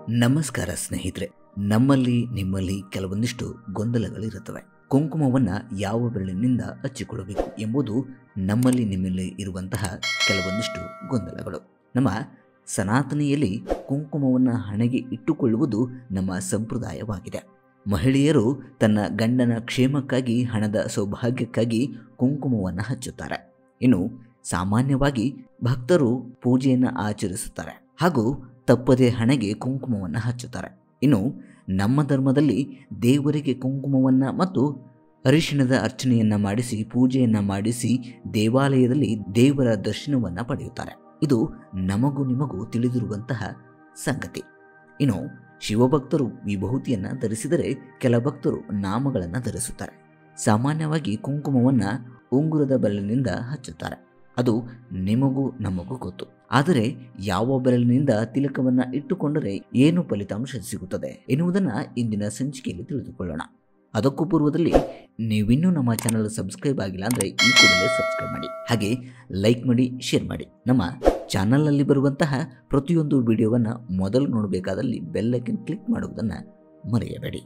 ನಮಸ್ಕಾರ ಸ್ನೇಹಿತರೆ ನಮ್ಮಲ್ಲಿ ನಿಮ್ಮಲ್ಲಿ ಕೆಲವೊಂದಿಷ್ಟು ಗೊಂದಲಗಳಿರುತ್ತವೆ ಕುಂಕುಮವನ್ನ ಯಾವ ಬೆರಳಿನಿಂದ ಹಚ್ಚಿಕೊಳ್ಳಬೇಕು ಎಂಬುದು ನಮ್ಮಲ್ಲಿ ನಿಮ್ಮಲ್ಲಿ ಇರುವಂತಹ ಕೆಲವೊಂದಿಷ್ಟು ಗೊಂದಲಗಳು ನಮ್ಮ ಸನಾತನಿಯಲ್ಲಿ ಕುಂಕುಮವನ್ನು ಹಣೆಗೆ ಇಟ್ಟುಕೊಳ್ಳುವುದು ನಮ್ಮ ಸಂಪ್ರದಾಯವಾಗಿದೆ ಮಹಿಳೆಯರು ತನ್ನ ಗಂಡನ ಕ್ಷೇಮಕ್ಕಾಗಿ ಹಣದ ಸೌಭಾಗ್ಯಕ್ಕಾಗಿ ಕುಂಕುಮವನ್ನು ಹಚ್ಚುತ್ತಾರೆ ಇನ್ನು ಸಾಮಾನ್ಯವಾಗಿ ಭಕ್ತರು ಪೂಜೆಯನ್ನು ಆಚರಿಸುತ್ತಾರೆ ಹಾಗೂ ತಪ್ಪದೆ ಹಣೆಗೆ ಕುಂಕುಮವನ್ನು ಹಚ್ಚುತ್ತಾರೆ ಇನ್ನು ನಮ್ಮ ಧರ್ಮದಲ್ಲಿ ದೇವರಿಗೆ ಕುಂಕುಮವನ್ನು ಮತ್ತು ಅರಿಶಿಣದ ಅರ್ಚನೆಯನ್ನು ಮಾಡಿಸಿ ಪೂಜೆಯನ್ನು ಮಾಡಿಸಿ ದೇವಾಲಯದಲ್ಲಿ ದೇವರ ದರ್ಶನವನ್ನು ಪಡೆಯುತ್ತಾರೆ ಇದು ನಮಗೂ ನಿಮಗೂ ತಿಳಿದಿರುವಂತಹ ಸಂಗತಿ ಇನ್ನು ಶಿವಭಕ್ತರು ವಿಭೂತಿಯನ್ನು ಧರಿಸಿದರೆ ಕೆಲ ಭಕ್ತರು ನಾಮಗಳನ್ನು ಧರಿಸುತ್ತಾರೆ ಸಾಮಾನ್ಯವಾಗಿ ಕುಂಕುಮವನ್ನು ಉಂಗುರದ ಬೆರಳಿನಿಂದ ಹಚ್ಚುತ್ತಾರೆ ಅದು ನಿಮಗೂ ನಮಗೂ ಗೊತ್ತು ಆದರೆ ಯಾವ ಬೆರಳಿನಿಂದ ತಿಲಕವನ್ನು ಇಟ್ಟುಕೊಂಡರೆ ಏನು ಫಲಿತಾಂಶ ಸಿಗುತ್ತದೆ ಎನ್ನುವುದನ್ನು ಇಂದಿನ ಸಂಚಿಕೆಯಲ್ಲಿ ತಿಳಿದುಕೊಳ್ಳೋಣ ಅದಕ್ಕೂ ಪೂರ್ವದಲ್ಲಿ ನೀವಿನ್ನೂ ನಮ್ಮ ಚಾನಲ್ ಸಬ್ಸ್ಕ್ರೈಬ್ ಆಗಿಲ್ಲ ಅಂದರೆ ಈ ಕೂಡಲೇ ಸಬ್ಸ್ಕ್ರೈಬ್ ಮಾಡಿ ಹಾಗೆ ಲೈಕ್ ಮಾಡಿ ಶೇರ್ ಮಾಡಿ ನಮ್ಮ ಚಾನಲ್ನಲ್ಲಿ ಬರುವಂತಹ ಪ್ರತಿಯೊಂದು ವಿಡಿಯೋವನ್ನು ಮೊದಲು ನೋಡಬೇಕಾದಲ್ಲಿ ಬೆಲ್ಲೈಕನ್ ಕ್ಲಿಕ್ ಮಾಡುವುದನ್ನು ಮರೆಯಬೇಡಿ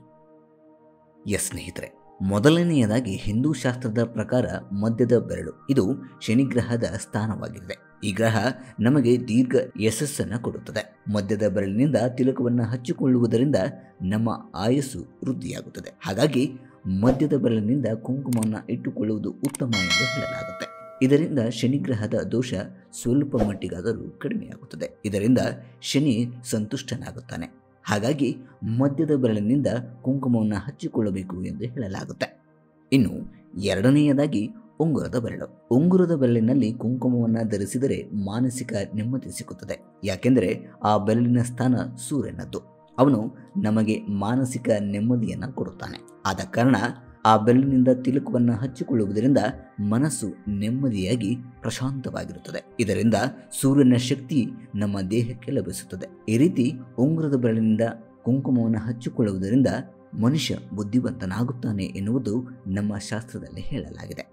ಎಸ್ ಸ್ನೇಹಿತರೆ ಮೊದಲನೆಯದಾಗಿ ಹಿಂದೂ ಶಾಸ್ತ್ರದ ಪ್ರಕಾರ ಮಧ್ಯದ ಬೆರಳು ಇದು ಶನಿಗ್ರಹದ ಸ್ಥಾನವಾಗಿದೆ ಈ ಗ್ರಹ ನಮಗೆ ದೀರ್ಘ ಯಶಸ್ಸನ್ನು ಕೊಡುತ್ತದೆ ಮಧ್ಯದ ಬೆರಳಿನಿಂದ ತಿಲಕವನ್ನು ಹಚ್ಚಿಕೊಳ್ಳುವುದರಿಂದ ನಮ್ಮ ಆಯಸ್ಸು ವೃದ್ಧಿಯಾಗುತ್ತದೆ ಹಾಗಾಗಿ ಮಧ್ಯದ ಬೆರಳಿನಿಂದ ಕುಂಕುಮವನ್ನು ಇಟ್ಟುಕೊಳ್ಳುವುದು ಉತ್ತಮ ಎಂದು ಹೇಳಲಾಗುತ್ತೆ ಇದರಿಂದ ಶನಿಗ್ರಹದ ದೋಷ ಸ್ವಲ್ಪ ಮಟ್ಟಿಗಾದರೂ ಕಡಿಮೆಯಾಗುತ್ತದೆ ಇದರಿಂದ ಶನಿ ಸಂತುಷ್ಟನಾಗುತ್ತಾನೆ ಹಾಗಾಗಿ ಮಧ್ಯದ ಬೆರಳಿನಿಂದ ಕುಂಕುಮವನ್ನು ಹಚ್ಚಿಕೊಳ್ಳಬೇಕು ಎಂದು ಹೇಳಲಾಗುತ್ತೆ ಇನ್ನು ಎರಡನೆಯದಾಗಿ ಉಂಗುರದ ಬೆರಳು ಉಂಗುರದ ಬೆರಳಿನಲ್ಲಿ ಕುಂಕುಮವನ್ನು ಧರಿಸಿದರೆ ಮಾನಸಿಕ ನೆಮ್ಮದಿ ಸಿಗುತ್ತದೆ ಯಾಕೆಂದರೆ ಆ ಬೆರಳಿನ ಸ್ಥಾನ ಸೂರ್ಯನದ್ದು ಅವನು ನಮಗೆ ಮಾನಸಿಕ ನೆಮ್ಮದಿಯನ್ನು ಕೊಡುತ್ತಾನೆ ಆದ ಕಾರಣ ಆ ಬೆರಳಿನಿಂದ ತಿಲಕವನ್ನು ಹಚ್ಚಿಕೊಳ್ಳುವುದರಿಂದ ಮನಸ್ಸು ನೆಮ್ಮದಿಯಾಗಿ ಪ್ರಶಾಂತವಾಗಿರುತ್ತದೆ ಇದರಿಂದ ಸೂರ್ಯನ ಶಕ್ತಿ ನಮ್ಮ ದೇಹಕ್ಕೆ ಲಭಿಸುತ್ತದೆ ಈ ರೀತಿ ಉಂಗುರದ ಬೆರಳಿನಿಂದ ಕುಂಕುಮವನ್ನು ಹಚ್ಚಿಕೊಳ್ಳುವುದರಿಂದ ಮನುಷ್ಯ ಬುದ್ಧಿವಂತನಾಗುತ್ತಾನೆ ಎನ್ನುವುದು ನಮ್ಮ ಶಾಸ್ತ್ರದಲ್ಲಿ ಹೇಳಲಾಗಿದೆ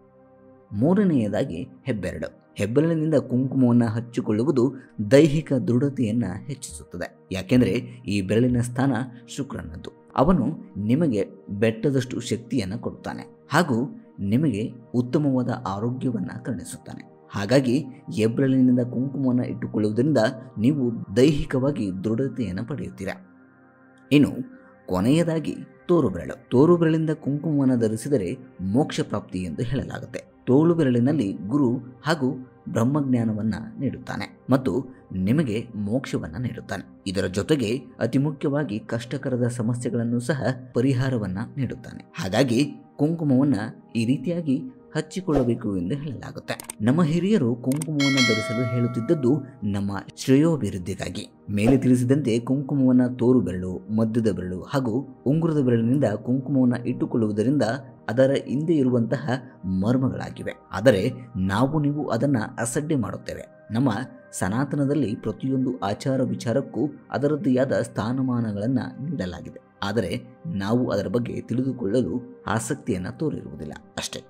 ಮೂರನೆಯದಾಗಿ ಹೆಬ್ಬೆರಳು ಹೆಬ್ಬೆರಳಿನಿಂದ ಕುಂಕುಮವನ್ನು ಹಚ್ಚಿಕೊಳ್ಳುವುದು ದೈಹಿಕ ದೃಢತೆಯನ್ನು ಹೆಚ್ಚಿಸುತ್ತದೆ ಯಾಕೆಂದರೆ ಈ ಬೆರಳಿನ ಸ್ಥಾನ ಶುಕ್ರನದ್ದು ಅವನು ನಿಮಗೆ ಬೆಟ್ಟದಷ್ಟು ಶಕ್ತಿಯನ್ನು ಕೊಡುತ್ತಾನೆ ಹಾಗೂ ನಿಮಗೆ ಉತ್ತಮವಾದ ಆರೋಗ್ಯವನ್ನು ಕರುಣಿಸುತ್ತಾನೆ ಹಾಗಾಗಿ ಹೆಬ್ಬೆರಳಿನಿಂದ ಕುಂಕುಮವನ್ನು ಇಟ್ಟುಕೊಳ್ಳುವುದರಿಂದ ನೀವು ದೈಹಿಕವಾಗಿ ದೃಢತೆಯನ್ನು ಪಡೆಯುತ್ತೀರಾ ಇನ್ನು ಕೊನೆಯದಾಗಿ ತೋರು ಬೆರಳು ತೋರು ಬೆರಳಿಂದ ಕುಂಕುಮವನ್ನು ಧರಿಸಿದರೆ ಮೋಕ್ಷ ಪ್ರಾಪ್ತಿ ಎಂದು ಹೇಳಲಾಗುತ್ತೆ ತೋಳು ಬೆರಳಿನಲ್ಲಿ ಗುರು ಹಾಗೂ ಬ್ರಹ್ಮಜ್ಞಾನವನ್ನು ನೀಡುತ್ತಾನೆ ಮತ್ತು ನಿಮಗೆ ಮೋಕ್ಷವನ್ನು ನೀಡುತ್ತಾನೆ ಇದರ ಜೊತೆಗೆ ಅತಿ ಮುಖ್ಯವಾಗಿ ಕಷ್ಟಕರದ ಸಮಸ್ಯೆಗಳನ್ನು ಸಹ ಪರಿಹಾರವನ್ನು ನೀಡುತ್ತಾನೆ ಹಾಗಾಗಿ ಕುಂಕುಮವನ್ನು ಈ ರೀತಿಯಾಗಿ ಹಚ್ಚಿಕೊಳ್ಳಬೇಕು ಎಂದು ಹೇಳಲಾಗುತ್ತೆ ನಮ್ಮ ಹಿರಿಯರು ಕುಂಕುಮವನ್ನು ಧರಿಸಲು ಹೇಳುತ್ತಿದ್ದದ್ದು ನಮ್ಮ ಶ್ರೇಯೋಭಿವೃದ್ಧಿಗಾಗಿ ಮೇಲೆ ತಿಳಿಸಿದಂತೆ ಕುಂಕುಮವನ್ನು ತೋರು ಬೆರಳು ಮಧ್ಯದ ಬೆರಳು ಹಾಗೂ ಉಂಗುರದ ಬೆರಳಿನಿಂದ ಕುಂಕುಮವನ್ನು ಇಟ್ಟುಕೊಳ್ಳುವುದರಿಂದ ಅದರ ಹಿಂದೆ ಇರುವಂತಹ ಮರ್ಮಗಳಾಗಿವೆ ಆದರೆ ನಾವು ನೀವು ಅದನ್ನು ಅಸಡ್ಡೆ ಮಾಡುತ್ತೇವೆ ನಮ್ಮ ಸನಾತನದಲ್ಲಿ ಪ್ರತಿಯೊಂದು ಆಚಾರ ವಿಚಾರಕ್ಕೂ ಅದರದ್ದೇ ಆದ ಸ್ಥಾನಮಾನಗಳನ್ನು ನೀಡಲಾಗಿದೆ ಆದರೆ ನಾವು ಅದರ ಬಗ್ಗೆ ತಿಳಿದುಕೊಳ್ಳಲು ಆಸಕ್ತಿಯನ್ನು ತೋರಿರುವುದಿಲ್ಲ ಅಷ್ಟೇ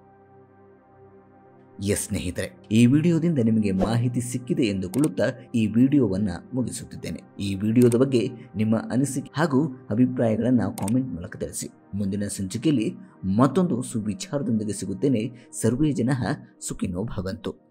ಎಸ್ ಸ್ನೇಹಿತರೆ ಈ ವಿಡಿಯೋದಿಂದ ನಿಮಗೆ ಮಾಹಿತಿ ಸಿಕ್ಕಿದೆ ಎಂದುಕೊಳ್ಳುತ್ತಾ ಈ ವಿಡಿಯೋವನ್ನು ಮುಗಿಸುತ್ತಿದ್ದೇನೆ ಈ ವಿಡಿಯೋದ ಬಗ್ಗೆ ನಿಮ್ಮ ಅನಿಸಿಕೆ ಹಾಗೂ ಅಭಿಪ್ರಾಯಗಳನ್ನು ಕಾಮೆಂಟ್ ಮೂಲಕ ತಿಳಿಸಿ ಮುಂದಿನ ಸಂಚಿಕೆಯಲ್ಲಿ ಮತ್ತೊಂದು ಸುವಿಚಾರದೊಂದಿಗೆ ಸಿಗುತ್ತೇನೆ ಸರ್ವೇ ಜನ ಸುಖಿನೋ ಭವಂತು